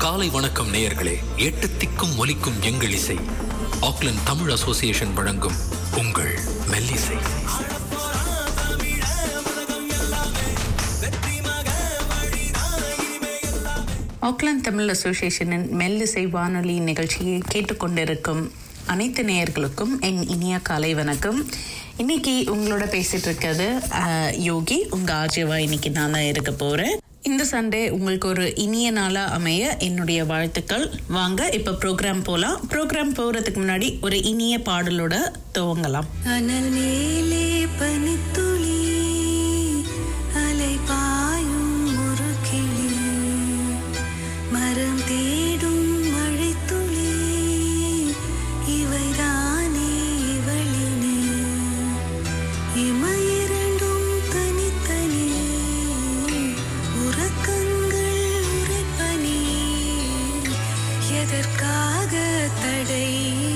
காலை வணக்கம் நேயர்களே எட்டு திக்கும் ஒலிக்கும் எங்கள் இசை ஆக்லண்ட் தமிழ் அசோசியேஷன் வழங்கும் உங்கள் மெல்லிசை ஆக்லாந்து தமிழ் அசோசியேஷனின் மெல்லிசை வானொலி நிகழ்ச்சியை கேட்டுக்கொண்டிருக்கும் அனைத்து நேயர்களுக்கும் என் இனிய காலை வணக்கம் இன்னைக்கு உங்களோட பேசிட்டு இருக்கிறது அஹ், யோகி உங்க ஆஜிவா இன்னைக்கு நான் தான் இருக்க போறேன் இந்த சண்டே உங்களுக்கு ஒரு இனிய நாளா அமைய என்னுடைய வாழ்த்துக்கள் வாங்க இப்ப ப்ரோக்ராம் போலாம் ப்ரோக்ராம் போறதுக்கு முன்னாடி ஒரு இனிய பாடலோட துவங்கலாம் அனல் மேலே பனித்துளி அலை பாயும் ஒரு கிளி மரம் தேடும் மழைத்துளி இவைதானே இவளினே இமையிரண்டும் தனித்தனி உறக்கங்கள் உரைப்பனி எதற்காக தடை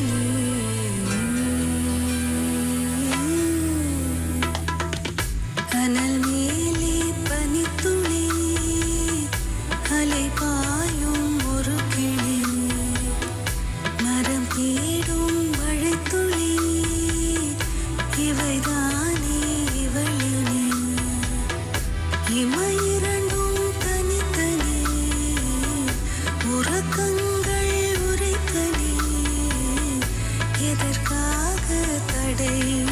அனல் மேலே பனித்துளி அலை பாயும் ஒரு கிளி மரம் தேடும் மழைத்துளி இவைதானே இவளினே இமையிரண்டும் தனித்தனி உறக்கங்கள் உரைத்தனி எதற்காக தடை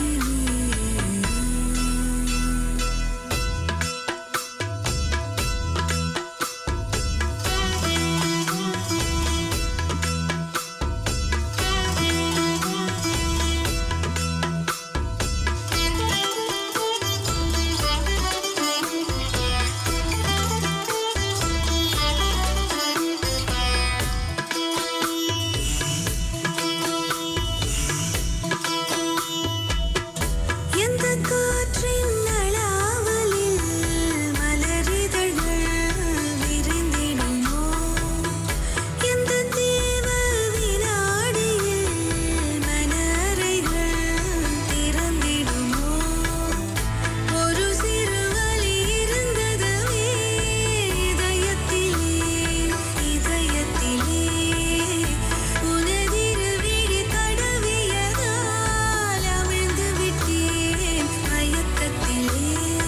எந்த காற்றின் அளாவலில் மலரிதழ்கள் விரிந்திடுமோ எந்த தீவ வினாடியில் மனறைகள் திறந்திடுமோ ஒரு சிறு வலி இருந்ததுவே இதயத்திலே இதயத்திலே உனதிரு விழி தடவியதால் அமிழ்ந்து விட்டேன் மயக்கத்திலே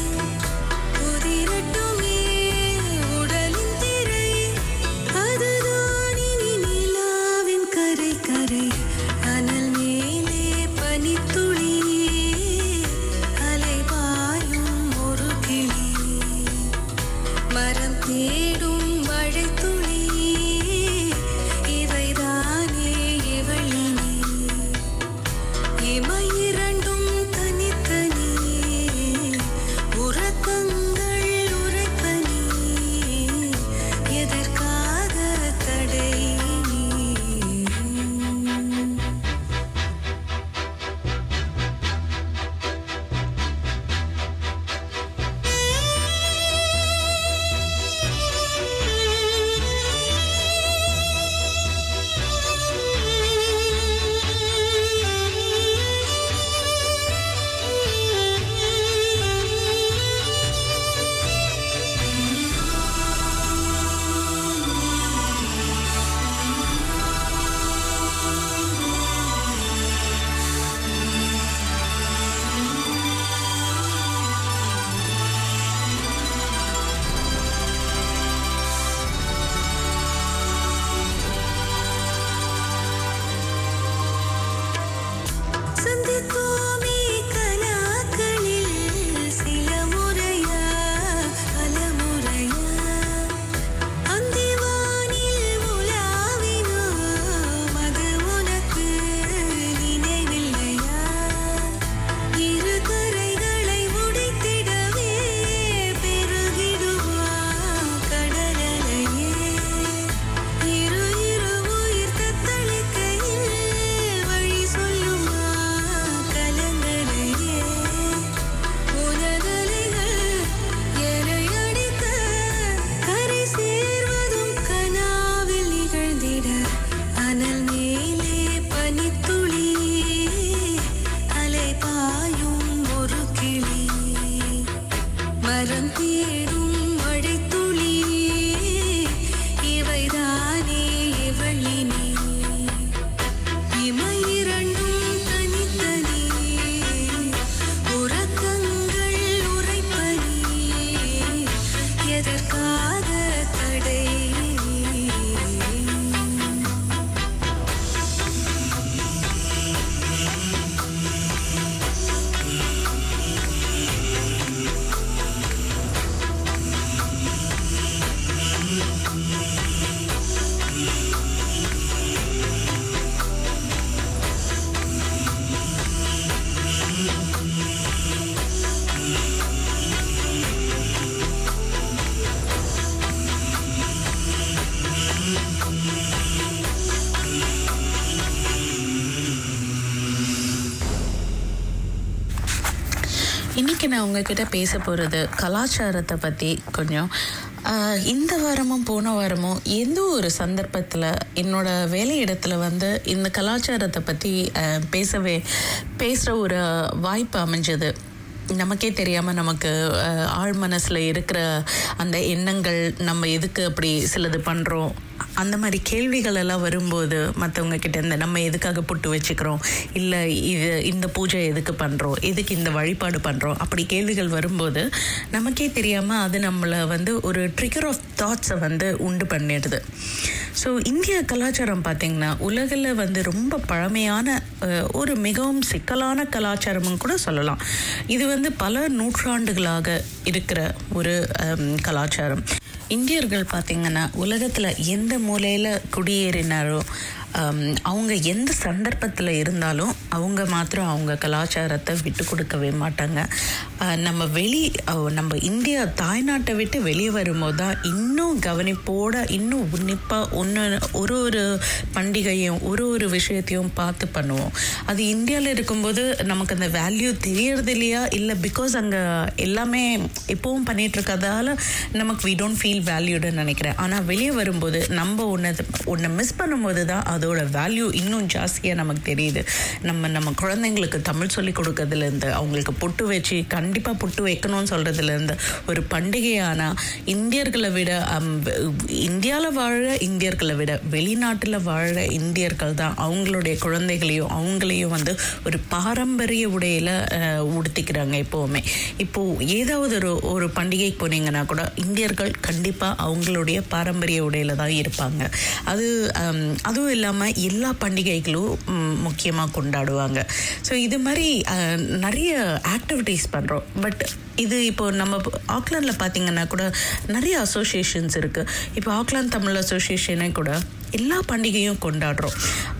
உதிரட்டுமே உடலின் திரை அதுதான் இனி நிலாவின் கரை கரை அனல் மேலே பனித்துளி அலை பாயும் ஒரு கிளி மரம் தேடும் மழைத்துளி இவைதானே இவளினே இமையிரண்டும் தனித்தனி உறக்கங்கள் உரைப்பனி எதற்காக தடை சந்தித்தோமே கனாக்களில் சில முறையா பல முறையா அந்திவானில் உலாவினோ அது உனக்கு நினைவில்லையா இரு கரைகளை உடைத்திடவே பெருகிடுவா கடலலையே இரு இரு உயிர் தத்தளிக்கையில் வழி சொல்லுமா கலங்கரையே உனதலைகள் எனை அடிக்க கரை சேர்வதும் கனாவில் நிகழ்ந்திட அனல் மேலே பனித்துளி அலை பாயும் ஒரு கிளி மரம் தேடும் மழைத்துளி இவைதான் இன்னைக்கு நான் உங்ககிட்ட பேச போகிறது கலாச்சாரத்தை பற்றி கொஞ்சம் ஆஹ், இந்த வாரமும் போன வாரமும் எந்த ஒரு சந்தர்ப்பத்தில் என்னோட வேலையிடத்தில் வந்து இந்த கலாச்சாரத்தை பற்றி பேசவே பேசுகிற ஒரு வாய்ப்பு அமைஞ்சது நமக்கே தெரியாமல் நமக்கு அஹ், ஆழ் மனசில் இருக்கிற அந்த எண்ணங்கள் நம்ம எதுக்கு அப்படி சிலது பண்ணுறோம் அந்த மாதிரி கேள்விகள் எல்லாம் வரும்போது மற்றவங்க கிட்ட இருந்து நம்ம எதுக்காக புட்டு வச்சுக்கிறோம் இல்லை இது இந்த பூஜை எதுக்கு பண்ணுறோம் எதுக்கு இந்த வழிபாடு பண்ணுறோம் அப்படி கேள்விகள் வரும்போது நமக்கே தெரியாமல் அது நம்மளை வந்து ஒரு ட்ரிகர் ஆஃப் தாட்ஸை வந்து உண்டு பண்ணிடுது ஸோ இந்திய கலாச்சாரம் பார்த்திங்கன்னா உலகில் வந்து ரொம்ப பழமையான அஹ், ஒரு மிகவும் சிக்கலான கலாச்சாரமும் கூட சொல்லலாம் இது வந்து பல நூற்றாண்டுகளாக இருக்கிற ஒரு அம், கலாச்சாரம் இந்தியர்கள் பார்த்திங்கன்னா உலகத்தில் எந்த மூலையில் குடியேறினாரோ அம், அவங்க எந்த சந்தர்ப்பத்தில் இருந்தாலும் அவங்க மாத்திரம் அவங்க கலாச்சாரத்தை விட்டு கொடுக்கவே மாட்டாங்க அஹ், நம்ம வெளி அஹ், நம்ம இந்தியா தாய்நாட்டை விட்டு வெளியே வரும்போது தான் இன்னும் கவனிப்போட இன்னும் உன்னிப்பாக ஒன்று ஒரு ஒரு பண்டிகையும் ஒரு ஒரு விஷயத்தையும் பார்த்து பண்ணுவோம் அது இந்தியாவில் இருக்கும்போது நமக்கு அந்த வேல்யூ தெரியறது இல்லையா இல்லை பிகாஸ் அங்கே எல்லாமே எப்பவும் பண்ணிட்டு இருக்கறதால நமக்கு வி டோன்ட் ஃபீல் வேல்யூடுன்னு நினைக்கிறேன் ஆனால் வெளியே வரும்போது நம்ம ஒன்று ஒன்று மிஸ் பண்ணும்போது தான் அதோட வேல்யூ இன்னும் ஜாஸ்தியாக நமக்கு தெரியுது நம்ம நம்ம குழந்தைங்களுக்கு தமிழ் சொல்லி கொடுக்கறதுலேருந்து அவங்களுக்கு பொட்டு வச்சு கண்டிப்பாக பொட்டு வைக்கணும்னு சொல்கிறதுலேருந்து ஒரு பண்டிகையானா இந்தியர்களை விட இந்தியாவில் வாழ இந்தியர்களை விட வெளிநாட்டில் வாழ இந்தியர்கள் தான் அவங்களுடைய குழந்தைகளையும் அவங்களையும் வந்து ஒரு பாரம்பரிய உடையில் உடுத்திக்கிறாங்க எப்போவுமே இப்போது ஏதாவது ஒரு ஒரு பண்டிகைக்கு போனீங்கன்னா கூட இந்தியர்கள் கண்டிப்பாக அவங்களுடைய பாரம்பரிய உடையில் தான் இருப்பாங்க அது ஹம், அதுவும் இல்லாமல் எல்லா பண்டிகைகளும் முக்கியமாக கொண்டாடுவாங்க ஸோ இது மாதிரி அஹ், நிறைய ஆக்டிவிட்டீஸ் பண்ணுறோம் பட் இது இப்போ நம்ம ஆக்லாண்டில் பார்த்தீங்கன்னா கூட நிறைய அசோசியேஷன்ஸ் இருக்குது இப்போ ஆக்லாந்து தமிழ் அசோசியேஷனே கூட எல்லா பண்டிகையும் கொண்டாடுறோம்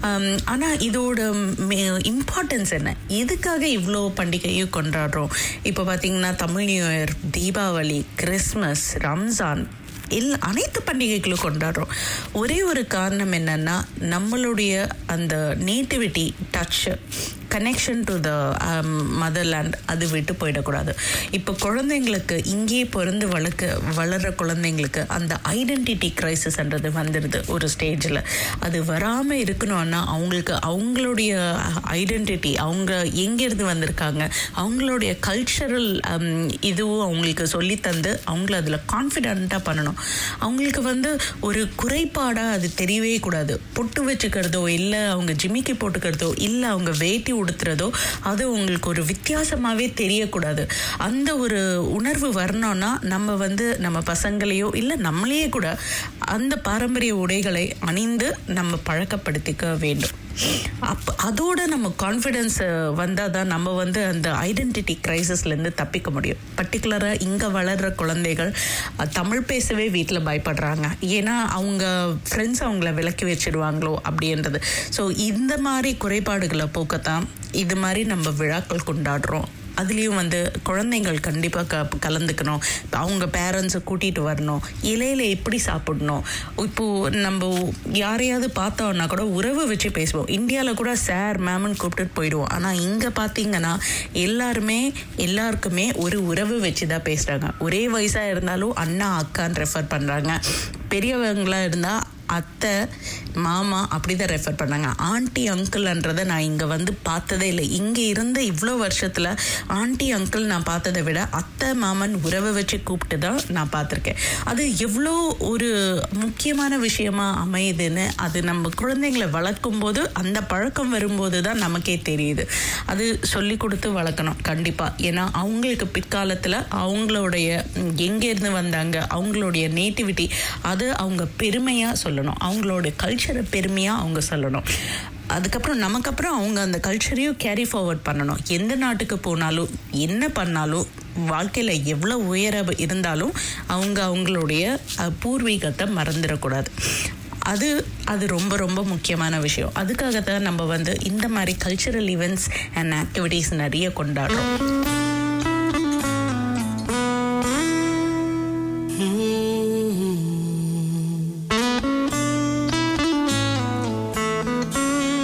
ஆனால் இதோட இம்பார்ட்டன்ஸ் என்ன எதுக்காக இவ்வளோ பண்டிகையும் கொண்டாடுறோம் இப்போ பார்த்தீங்கன்னா Tamil new year Deepavali Christmas Ramzan எல்லா அனைத்து பண்டிகைகளும் கொண்டாடுறோம் ஒரே ஒரு காரணம் என்னன்னா நம்மளுடைய அந்த nativity touch connection to the motherland அது விட்டு போயிடக்கூடாது இப்போ குழந்தைங்களுக்கு இங்கேயே பிறந்து வளர்க்க வளர்கிற குழந்தைங்களுக்கு அந்த ஐடென்டிட்டி கிரைசிஸ்ன்றது வந்துடுது ஒரு ஸ்டேஜில் அது வராமல் இருக்கணும்னா அவங்களுக்கு அவங்களுடைய ஐடென்டிட்டி அவங்க எங்கேருந்து வந்திருக்காங்க அவங்களுடைய கல்ச்சரல் இதுவும் அவங்களுக்கு சொல்லி தந்து அவங்கள அதில் கான்ஃபிடென்ட்டாக பண்ணணும் அவங்களுக்கு வந்து ஒரு குறைபாடாக அது தெரியவே கூடாது பொட்டு வச்சுக்கிறதோ இல்லை அவங்க ஜிமிக்கி போட்டுக்கிறதோ இல்லை அவங்க வேட்டி உடுத்துறதோ அது உங்களுக்கு ஒரு வித்தியாசமாகவே தெரியக்கூடாது அந்த ஒரு உணர்வு வரணும்னா நம்ம வந்து நம்ம பசங்களையோ இல்லை நம்மளையே கூட அந்த பாரம்பரிய உடைகளை அணிந்து நம்ம பழக்கப்படுத்திக்க வேண்டும் அப் அதோட நம்ம கான்ஃபிடென்ஸ் வந்தால் தான் நம்ம வந்து அந்த ஐடென்டிட்டி கிரைசிஸ்லேருந்து தப்பிக்க முடியும் பர்டிகுலராக இங்கே வளர்கிற குழந்தைகள் அஹ், தமிழ் பேசவே வீட்டில் பயப்படுறாங்க ஏன்னா அவங்க ஃப்ரெண்ட்ஸ் அவங்கள விலக்கி வச்சிடுவாங்களோ அப்படின்றது ஸோ இந்த மாதிரி குறைபாடுகளை போக்கத்தான் இது மாதிரி நம்ம விழாக்கள் கொண்டாடுறோம் அதுலேயும் வந்து குழந்தைங்கள் கண்டிப்பாக க கலந்துக்கணும் இப்ப அவங்க பேரண்ட்ஸை கூட்டிகிட்டு வரணும் இலையில எப்படி சாப்பிடணும் இப்போது நம்ம யாரையாவது பார்த்தோம்னா கூட உறவு வச்சு பேசுவோம் இந்தியாவில் கூட சார் மேம்னு கூப்பிட்டுட்டு போயிடுவோம் ஆனால் இங்கே பார்த்தீங்கன்னா எல்லாருமே எல்லாருக்குமே ஒரு உறவு வச்சு தான் பேசுகிறாங்க ஒரே வயசாக இருந்தாலும் அண்ணா அக்கான்னு ரெஃபர் பண்ணுறாங்க பெரியவங்களாக இருந்தால் அத்தை மாமா அப்படி தான் ரெஃபர் பண்ணாங்க ஆண்டி அங்கிள்ன்றதை நான் இங்கே வந்து பார்த்ததே இல்லை இங்கே இருந்த இவ்வளோ வருஷத்தில் ஆண்டி அங்கிள் நான் பார்த்ததை விட அத்தை மாமன் உறவை வச்சு கூப்பிட்டு தான் நான் பார்த்துருக்கேன் அது எவ்வளோ ஒரு முக்கியமான விஷயமா அமையுதுன்னு அது நம்ம குழந்தைங்களை வளர்க்கும் போது அந்த பழக்கம் வரும்போது தான் நமக்கே தெரியுது அது சொல்லி கொடுத்து வளர்க்கணும் கண்டிப்பாக ஏன்னா அவங்களுக்கு பிற்காலத்தில் அவங்களுடைய ம், எங்கேருந்து வந்தாங்க அவங்களுடைய நேட்டிவிட்டி அது அவங்க பெருமையாக சொல்லணும் அவங்களோட கல்ச்சரை பெருமையாக அவங்க சொல்லணும் அதுக்கப்புறம் நமக்கப்புறம் அவங்க அந்த கல்ச்சரையும் கேரி ஃபார்வர்ட் பண்ணணும் எந்த நாட்டுக்கு போனாலும் என்ன பண்ணாலும் வாழ்க்கையில் எவ்வளோ உயர இருந்தாலும் அவங்க அவங்களுடைய அஹ், பூர்வீகத்தை மறந்துடக்கூடாது அது அது ரொம்ப ரொம்ப முக்கியமான விஷயம் அதுக்காக தான் நம்ம வந்து இந்த மாதிரி கல்ச்சுரல் ஈவெண்ட்ஸ் அண்ட் ஆக்டிவிட்டீஸ் நிறைய கொண்டாடுறோம்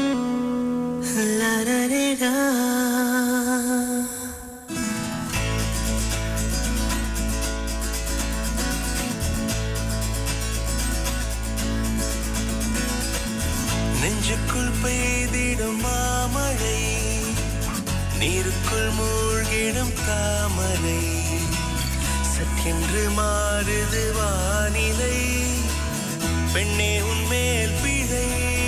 La da da da. பெய்திடும் மாமழை நீருக்குள் மூழ்கிடும் தாமரை சற்றென்று மாறுது வானிலை பெண்ணே உன்மேல் பிழை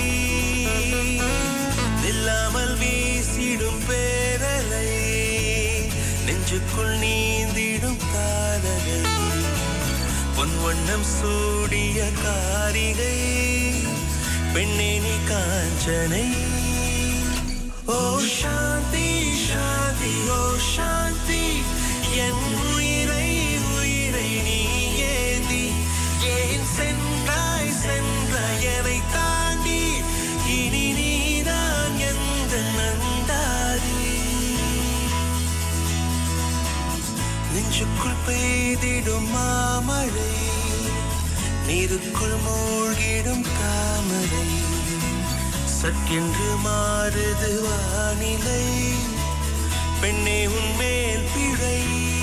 நில்லாமல் வீசிடும் பேரலை நெஞ்சுக்குள் நீந்திடும் காதலை பொன் வண்ணம் சூடிய காரிகை பெண்ணே நீ காஞ்சனை ஓ சாந்தி சாந்தி ஓ சாந்தி என் உயிரை உயிரை நீ ஏந்தி ஏன் சென்றாய் சென்றாய் என்னை தாண்டி இனி நீதான் எந்த நந்தாரி நெஞ்சுக்குள் பெய்திடும் மாமழை நீருக்குள் மூழ்கிடும் தாமரை சற்றென்று மாறுது வானிலை பெண்ணே உன்மேல் பிழை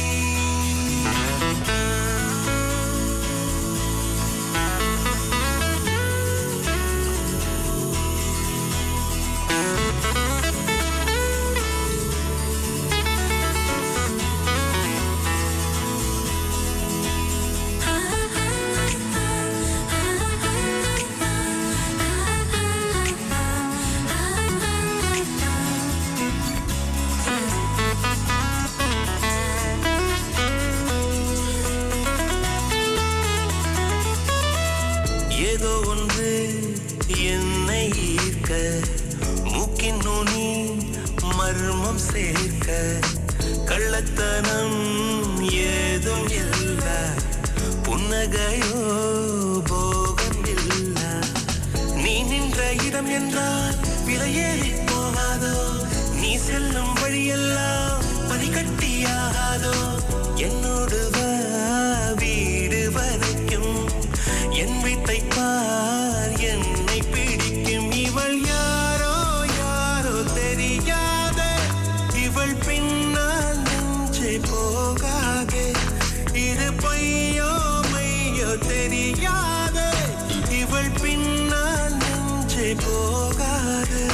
ஏதோ ஒன்று என்னை ஈர்க்க மூக்கின் நுனி மர்மம் சேர்க்க கள்ளத்தனம் ஏதும் இல்ல புன்னகையோ போகம் இல்ல நீ நின்ற இடம் என்றால் விலையேறி போகாதோ நீ செல்லும் வழியெல்லாம் பனிக்கட்டியாகாதோ என்னோடு வா வீடு வரைக்கும் என் வீட்டை பார் என்னை பிடிக்கும் இவள் யாரோ யாரோ தெரியாத இவள் பின்னால் நெஞ்சை போகாதே இது பொய்யோ மையோ தெரியாத இவள் பின்னால் நெஞ்சை போகாது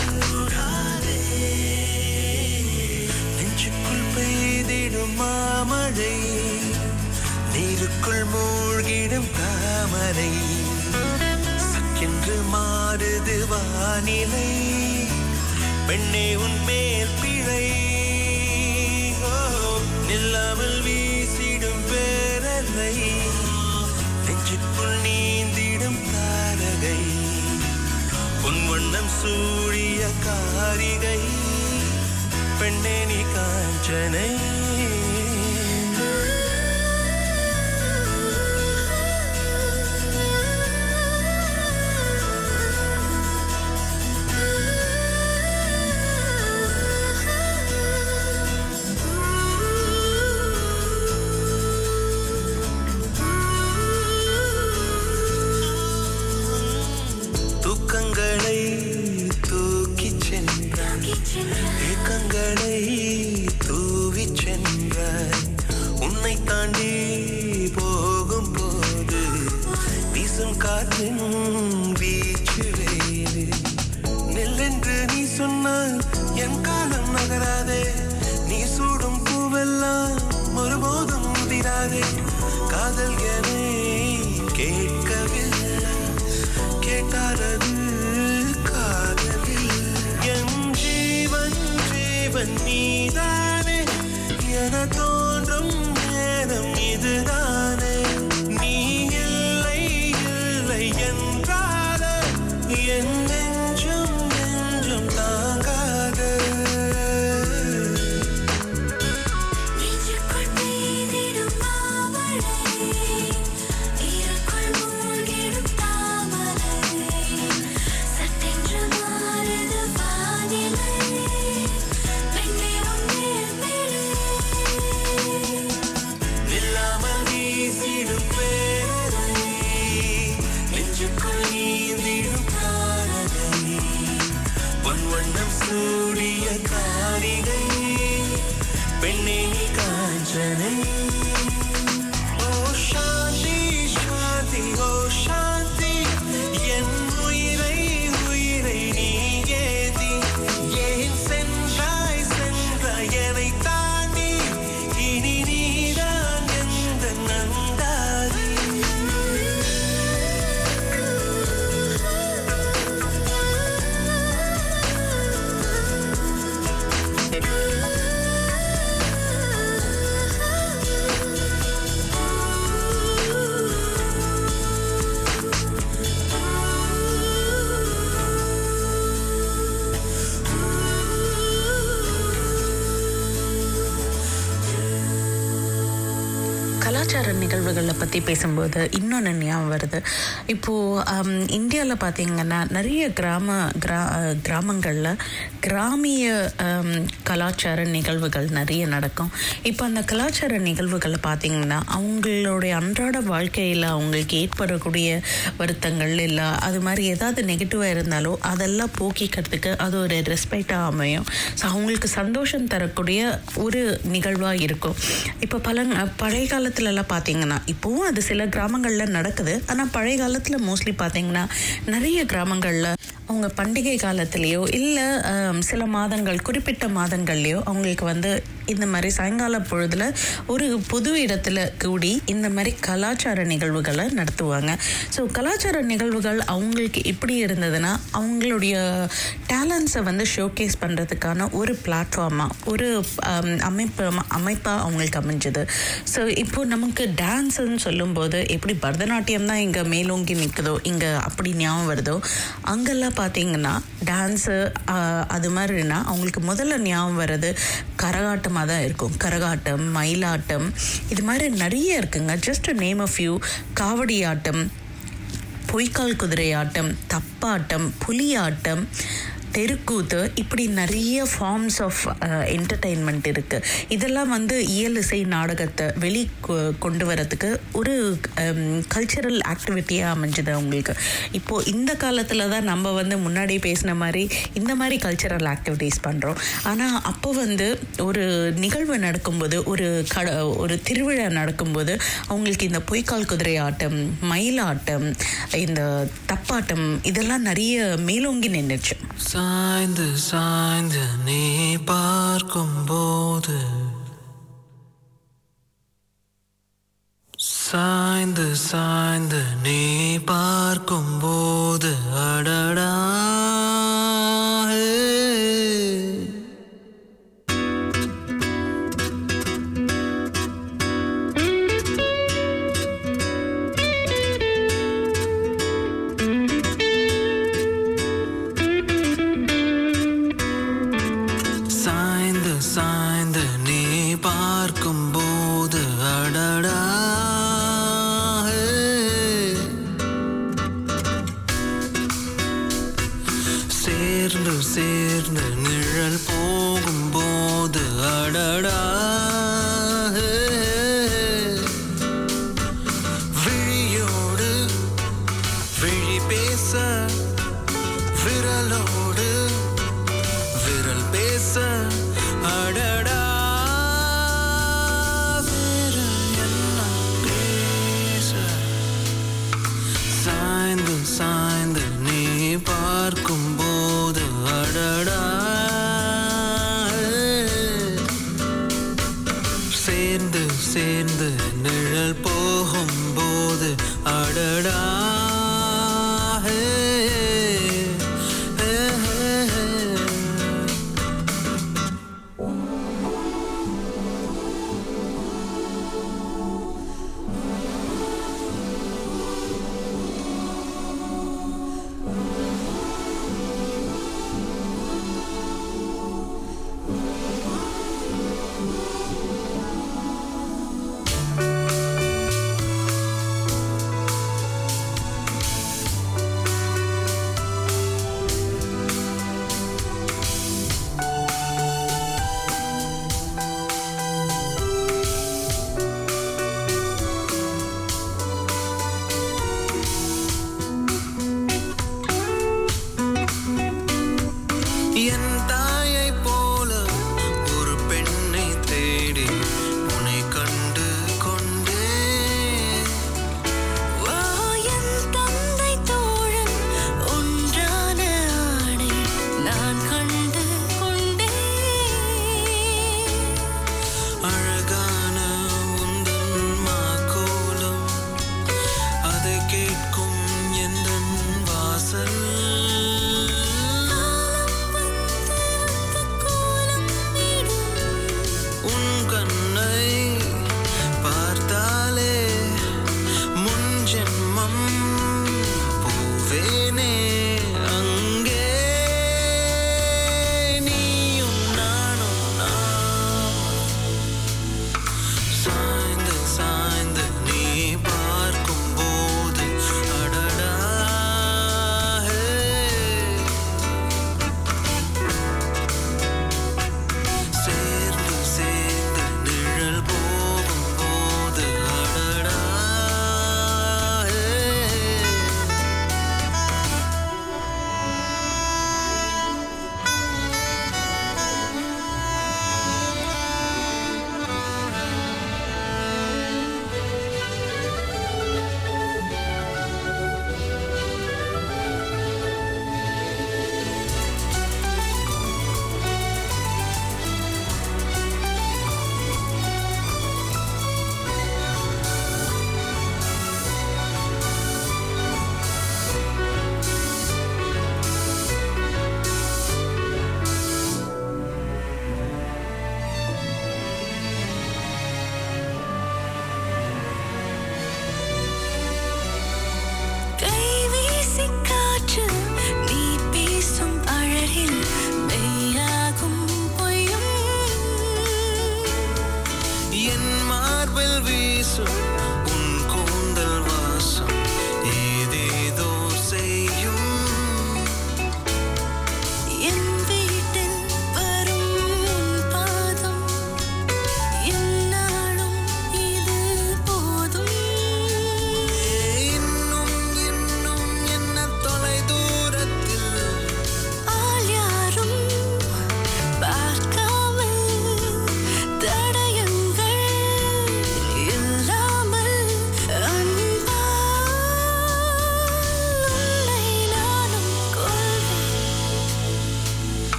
நெஞ்சுக்குள் பெய்திடும் மாமழை நீருக்குள் மூழ்கிடும் தாமரை சக்கென்று மாறுது வானிலை பெண்ணே உன் மேல் பிழை ஓ, நில்லாமல் வீசிடும் பேரலை நெஞ்சுக்குள் நீந்திடும் தாரகை உன் வண்ணம் சூழிய காரிகை பெண்ணே நீ காஞ்சனை தூக்கங்களை தூக்கிச் சென்றான் ஏக்கங்களை தூவிச் சென்றாய் உன்னை தாண்டி போகும் போது வீசும் காற்றின் வீச்சு வேறு நெல்லென்று நீ சொன்னால் என் காலம் நகராதே நீ சூடும் பூவெல்லாம் ஒருபோதும் முதிராதே காதல் என கேட்கவில்லை கேட்டாரது காதலில் என் ஜீவன் ஜீவன் நீதானே என தோன்றும் நேரம் இதுதானே நீ இல்லை இல்லை என்றால என் நெஞ்சும் நெஞ்சும் தாங்காத நெஞ்சுக்குள் பெய்திடும் மாமழை நீருக்குள் மூழ்கிடும் தாமரை சட்டென்று மாறுது வானிலை பெண்ணே உன்மேல் பிழை கலாச்சார நிகழ்வுகளை பற்றி பேசும்போது இன்னொன்று ஞாபகம் வருது இப்போது இந்தியாவில் பார்த்தீங்கன்னா நிறைய கிராம கிரா கிராமங்களில் கிராமிய ஆம், கலாச்சார நிகழ்வுகள் நிறைய நடக்கும் இப்போ அந்த கலாச்சார நிகழ்வுகளை பார்த்தீங்கன்னா அவங்களுடைய அன்றாட வாழ்க்கையில் அவங்களுக்கு ஏற்படக்கூடிய வருத்தங்கள் இல்லை அது மாதிரி ஏதாவது நெகட்டிவாக இருந்தாலோ அதெல்லாம் போக்கிக்கிறதுக்கு அது ஒரு ரெஸ்பெக்டாக அமையும் ஸோ அவங்களுக்கு சந்தோஷம் தரக்கூடிய ஒரு நிகழ்வாக இருக்கும் இப்போ பல பழைய காலத்துலலாம் பார்த்தீங்கன்னா இப்போவும் அது சில கிராமங்களில் நடக்குது ஆனால் பழைய காலத்தில் மோஸ்ட்லி பார்த்தீங்கன்னா நிறைய கிராமங்களில் அவங்க பண்டிகை காலத்துலேயோ இல்லை சில மாதங்கள் குறிப்பிட்ட மாதங்கள்லையோ அவங்களுக்கு வந்து இந்த மாதிரி சாயங்கால பொழுதுல ஒரு பொது இடத்துல கூடி இந்த மாதிரி கலாச்சார நிகழ்வுகளை நடத்துவாங்க ஸோ கலாச்சார நிகழ்வுகள் அவங்களுக்கு எப்படி இருந்ததுன்னா அவங்களுடைய டேலண்ட்ஸை வந்து ஷோகேஸ் பண்ணுறதுக்கான ஒரு பிளாட்ஃபார்மாக ஒரு ஆம், அமைப்பு அமைப்பாக அவங்களுக்கு அமைஞ்சது ஸோ இப்போ நமக்கு டான்ஸுன்னு சொல்லும்போது எப்படி பரதநாட்டியம் தான் இங்கே மேலோங்கி நிற்குதோ இங்கே அப்படி ஞாபகம் வருதோ அங்கெல்லாம் பார்த்தீங்கன்னா டான்ஸு அது மாதிரினா அவங்களுக்கு முதல்ல ஞாபகம் வர்றது கரகாட்டமாக தான் இருக்கும் கரகாட்டம் மயிலாட்டம் இது மாதிரி நிறைய இருக்குங்க ஜஸ்ட் நேம் ஆஃப் யூ காவடி ஆட்டம் பொய்க்கால் குதிரை ஆட்டம் தப்பாட்டம் புலியாட்டம் தெருக்கூத்து இப்படி நிறைய ஃபார்ம்ஸ் ஆஃப் என்டர்டெயின்மெண்ட் இருக்குது இதெல்லாம் வந்து இயல் இசை நாடகத்தை வெளி கொ- கொண்டு வரதுக்கு ஒரு கல்ச்சரல் ஆக்டிவிட்டியாக அமைஞ்சுது அவங்களுக்கு இப்போது இந்த காலத்தில் தான் நம்ம வந்து முன்னாடி பேசின மாதிரி இந்த மாதிரி கல்ச்சரல் ஆக்டிவிட்டீஸ் பண்ணுறோம் ஆனால் அப்போ வந்து ஒரு நிகழ்வு நடக்கும்போது ஒரு கட ஒரு திருவிழா நடக்கும்போது அவங்களுக்கு இந்த பொய்க்கால் குதிரை ஆட்டம் மயிலாட்டம் இந்த தப்பாட்டம் இதெல்லாம் நிறைய மேலோங்கி நின்றுச்சு சாய்ந்து சாய்ந்து நீ பார்க்கும்போது சாய்ந்து சாய்ந்து நீ பார்க்கும்போது அடடா ஹே. சாய்ந்து சாய்ந்து நீ பார்க்கும்போது அடடா ஹே. சேர்ந்து சேர்ந்து நிழல் போகும்போது அடடா ஹே. விழியோடு விழி பேச விரலோடு விரல் பேச அடடா விரல் என்ன பேச சாய்ந்து சாய்ந்து நீ பார்க்கும்போது அடடா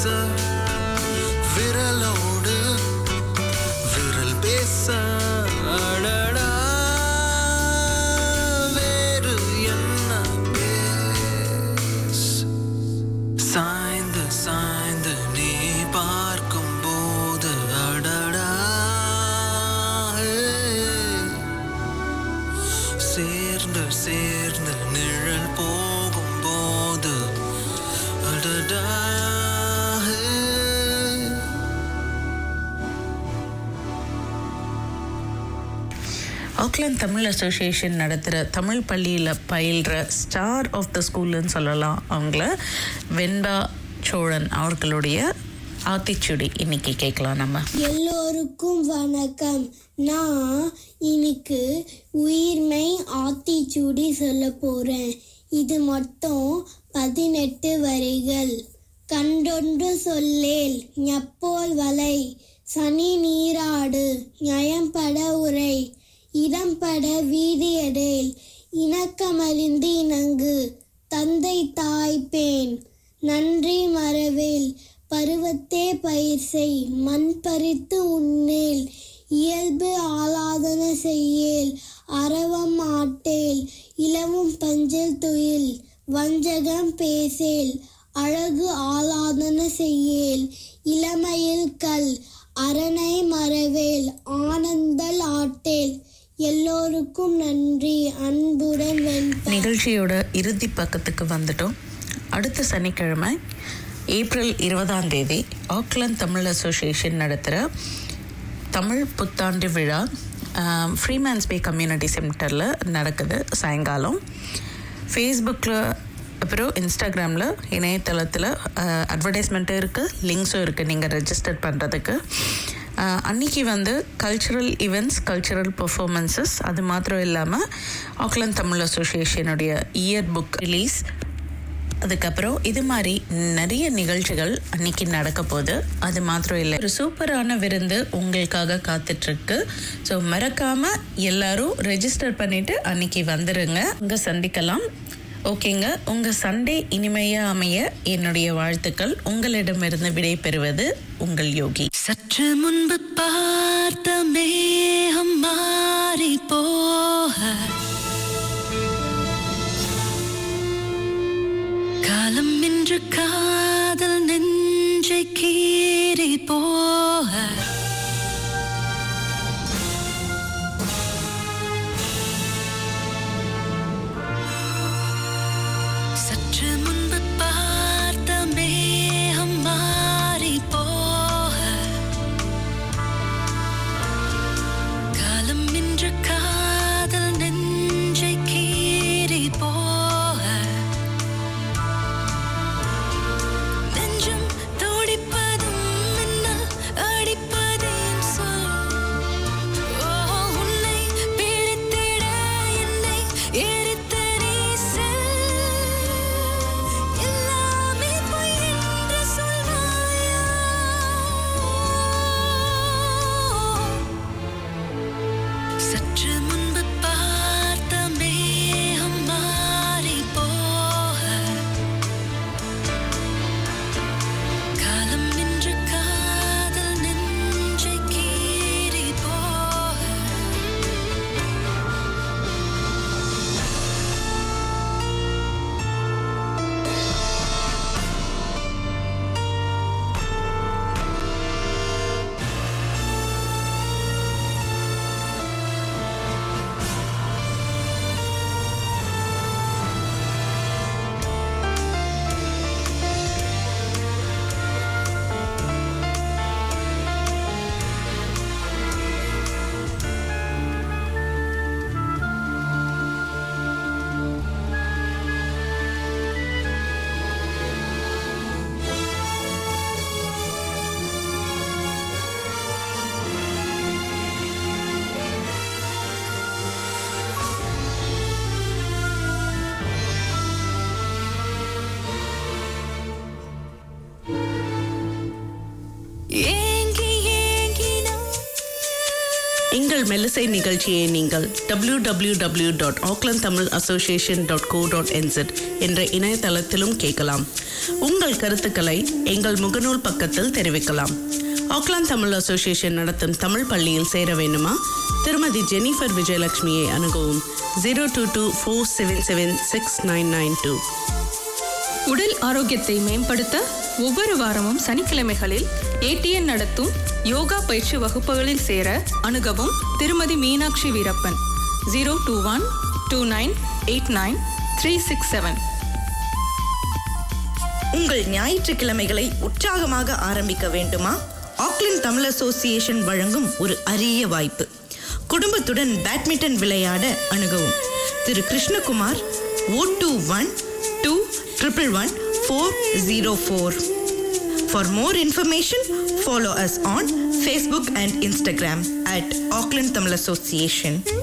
விரலோடு விரல் பேச அடடா வேறு என்ன பேச சாய்ந்து சாய்ந்து நீ பார்க்கும் போது அடடா சேர்ந்து சேர்ந்து நிழல் போகும் போது அடடா ஆக்லாந்து தமிழ் அசோசியேஷன் நடத்துகிற தமிழ் பள்ளியில் பயில்ற ஸ்டார் ஆஃப் த ஸ்கூல்னு சொல்லலாம் அவங்கள வெண்பா சோழன் அவர்களுடைய ஆத்திச்சுடி இன்னைக்கு கேட்கலாம் நம்ம எல்லோருக்கும் வணக்கம் நான் இன்னைக்கு உயிர்மை ஆத்திச்சூடி சொல்ல போறேன் இது மொத்தம் பதினெட்டு வரிகள் கண்டொன்று சொல்லேல் ஞப்போல் வலை சனி நீராடு நயம்பட உரை இடம்பட வீதியடேல் இணக்கமறிந்து இணங்கு தந்தை தாய்ப்பேன் நன்றி மறவேல் பருவத்தே பயிர் செய் மண் பறித்து உண்ணேல் இயல்பு ஆலாதன செய்யேல் அறவம் ஆட்டேல் இளவும் பஞ்சல் துயில் வஞ்சகம் பேசேல் அழகு ஆலாதன செய்யேல் இளமையில் கல் அரணை மறவேல் ஆனந்தல் ஆட்டேல் எல்லோருக்கும் நன்றி அன்புடன் வெண்பா நிகழ்ச்சியோட இறுதி பக்கத்துக்கு வந்துட்டோம் அடுத்த சனிக்கிழமை ஏப்ரல் இருபதாம் தேதி ஆக்லாந்து தமிழ் அசோசியேஷன் நடத்துகிற தமிழ் புத்தாண்டு விழா ஃப்ரீமேன்ஸ் பே கம்யூனிட்டி சென்டரில் நடக்குது சாயங்காலம் ஃபேஸ்புக்கில் அப்புறம் இன்ஸ்டாகிராமில் இணையதளத்தில் அட்வர்டைஸ்மெண்ட்டும் இருக்குது லிங்க்ஸும் இருக்குது நீங்கள் ரெஜிஸ்டர் பண்ணுறதுக்கு அஹ், அன்னைக்கு வந்து கல்ச்சுரல் ஈவெண்ட்ஸ் கல்ச்சுரல் பெர்ஃபார்மன்சஸ் அது மாத்திரம் இல்லாமல் ஆக்லாந்து தமிழ் அசோசியேஷனுடைய இயர் புக் ரிலீஸ் அதுக்கப்புறம் இது மாதிரி நிறைய நிகழ்ச்சிகள் அன்னைக்கு நடக்க போகுது அது மாத்திரம் இல்லை ஒரு சூப்பரான விருந்து உங்களுக்காக காத்துட்ருக்கு ஸோ மறக்காம எல்லாரும் ரெஜிஸ்டர் பண்ணிட்டு அன்னைக்கு வந்துருங்க அங்கே சந்திக்கலாம் ஓகேங்க உங்க சண்டே இனிமையா அமைய என்னுடைய வாழ்த்துக்கள் உங்களிடமிருந்து விடை பெறுவது உங்கள் யோகி சற்று முன்பு பார்த்த மேகம் மாறி போக காலம் இன்று காதல் நெஞ்சை கீறி போக சற்று முன்பு பார்த்த மேகம் மாறி போக காலம் இன்று காதல் நெஞ்சை கீறி போக நெஞ்சம் துடிப்பதும் மின்னல் அடிப்பதும் எங்கள் மெல்லிசை நிகழ்ச்சியை நீங்கள் W W W dot Auckland Tamil association dot co dot nz என்ற இணையதளத்திலும் கேட்கலாம் உங்கள் கருத்துக்களை எங்கள் முகநூல் பக்கத்தில் தெரிவிக்கலாம் ஆக்லாந்து தமிழ் அசோசியேஷன் நடத்தும் தமிழ் பள்ளியில் சேர வேண்டுமா திருமதி ஜெனிஃபர் விஜயலட்சுமியை அணுகவும் zero two two four seven seven six nine nine two உடல் ஆரோக்கியத்தை மேம்படுத்த ஒவ்வொரு வாரமும் சனிக்கிழமைகளில் ஏடிஎன் நடத்தும் யோகா பயிற்சி வகுப்புகளில் சேர அணுகவும் திருமதி Meenakshi Veerappan zero two one two nine eight nine three six seven உங்கள் ஞாயிற்றுக்கிழமைகளை உற்சாகமாக ஆரம்பிக்க வேண்டுமா ஆக்லின் தமிழ் அசோசியேஷன் வழங்கும் ஒரு அரிய வாய்ப்பு குடும்பத்துடன் பேட்மிண்டன் விளையாட அணுகவும் திரு Krishnakumar O two one two triple one four zero four for more information follow us on Facebook and Instagram at Auckland Tamil association